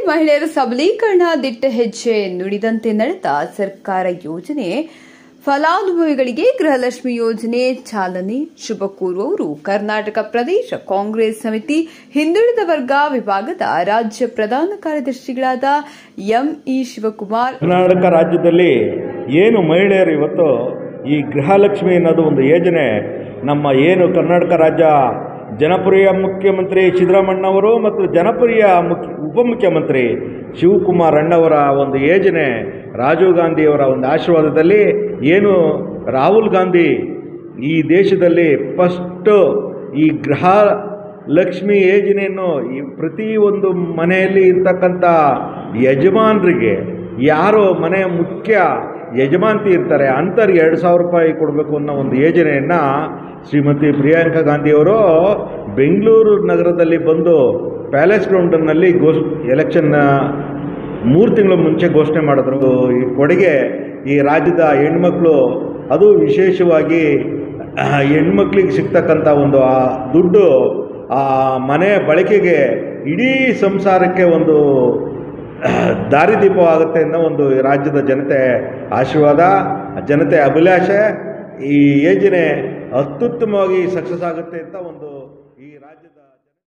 ಮಹಿಳೆಯರ ಸಬಲೀಕರಣ ದಿಟ್ಟ ಹೆಜ್ಜೆ ನುಡಿದಂತೆ ನಡೆದ ಸರ್ಕಾರ ಯೋಜನೆ ಫಲಾನುಭವಿಗಳಿಗೆ ಗೃಹಲಕ್ಷ್ಮಿ ಯೋಜನೆ ಚಾಲನೆ ಶುಭ ಕೋರುವವರು ಕರ್ನಾಟಕ ಪ್ರದೇಶ ಕಾಂಗ್ರೆಸ್ ಸಮಿತಿ ಹಿಂದುಳಿದ ವರ್ಗ ವಿಭಾಗದ ರಾಜ್ಯ ಪ್ರಧಾನ ಕಾರ್ಯದರ್ಶಿಗಳಾದ ಎಂಇ ಶಿವಕುಮಾರ್ ಕರ್ನಾಟಕ ರಾಜ್ಯದಲ್ಲಿ ಏನು ಮಹಿಳೆಯರು ಇವತ್ತು ಈ ಗೃಹಲಕ್ಷ್ಮಿ ಅನ್ನೋದು ಒಂದು ಯೋಜನೆ ನಮ್ಮ ಏನು ಕರ್ನಾಟಕ ರಾಜ್ಯ ಜನಪ್ರಿಯ ಮುಖ್ಯಮಂತ್ರಿ ಸಿದ್ದರಾಮಣ್ಣವರು ಮತ್ತು ಜನಪ್ರಿಯ ಮುಖ್ಯ ಉಪಮುಖ್ಯಮಂತ್ರಿ ಶಿವಕುಮಾರ್ ಅಣ್ಣವರ ಒಂದು ಯೋಜನೆ ರಾಜೀವ್ ಗಾಂಧಿಯವರ ಒಂದು ಆಶೀರ್ವಾದದಲ್ಲಿ ಏನು ರಾಹುಲ್ ಗಾಂಧಿ ಈ ದೇಶದಲ್ಲಿ ಫಸ್ಟು ಈ ಗೃಹ ಲಕ್ಷ್ಮಿ ಯೋಜನೆಯನ್ನು ಈ ಪ್ರತಿ ಒಂದು ಮನೆಯಲ್ಲಿ ಇರ್ತಕ್ಕಂಥ ಯಜಮಾನರಿಗೆ ಯಾರು ಮನೆಯ ಮುಖ್ಯ ಯಜಮಾಂತಿ ಇರ್ತಾರೆ ಅಂಥವ್ರಿಗೆ ಎರಡು ಸಾವಿರ ರೂಪಾಯಿ ಕೊಡಬೇಕು ಅನ್ನೋ ಒಂದು ಯೋಜನೆಯನ್ನು ಶ್ರೀಮತಿ ಪ್ರಿಯಾಂಕಾ ಗಾಂಧಿಯವರು ಬೆಂಗಳೂರು ನಗರದಲ್ಲಿ ಬಂದು ಪ್ಯಾಲೇಸ್ ಗ್ರೌಂಡ್ನಲ್ಲಿ ಘೋಷ್ ಎಲೆಕ್ಷನ್ನ ಮೂರು ತಿಂಗಳ ಮುಂಚೆ ಘೋಷಣೆ ಮಾಡಿದ್ರು ಈ ಕೊಡುಗೆ ಈ ರಾಜ್ಯದ ಹೆಣ್ಮಕ್ಳು ಅದು ವಿಶೇಷವಾಗಿ ಆ, ಹೆಣ್ಮಕ್ಳಿಗೆ ಸಿಗ್ತಕ್ಕಂಥ ಒಂದು ಆ ದುಡ್ಡು ಆ ಮನೆ ಬಳಕೆಗೆ ಇಡೀ ಸಂಸಾರಕ್ಕೆ ಒಂದು ದಾರಿದೀಪವಾಗುತ್ತೆ ಅನ್ನೋ ಒಂದು ರಾಜ್ಯದ ಜನತೆ ಆಶೀರ್ವಾದ ಜನತೆ ಅಭಿಲಾಷೆ ಈ ಯೋಜನೆ ಅತ್ಯುತ್ತಮವಾಗಿ ಸಕ್ಸಸ್ ಆಗುತ್ತೆ ಅಂತ ಒಂದು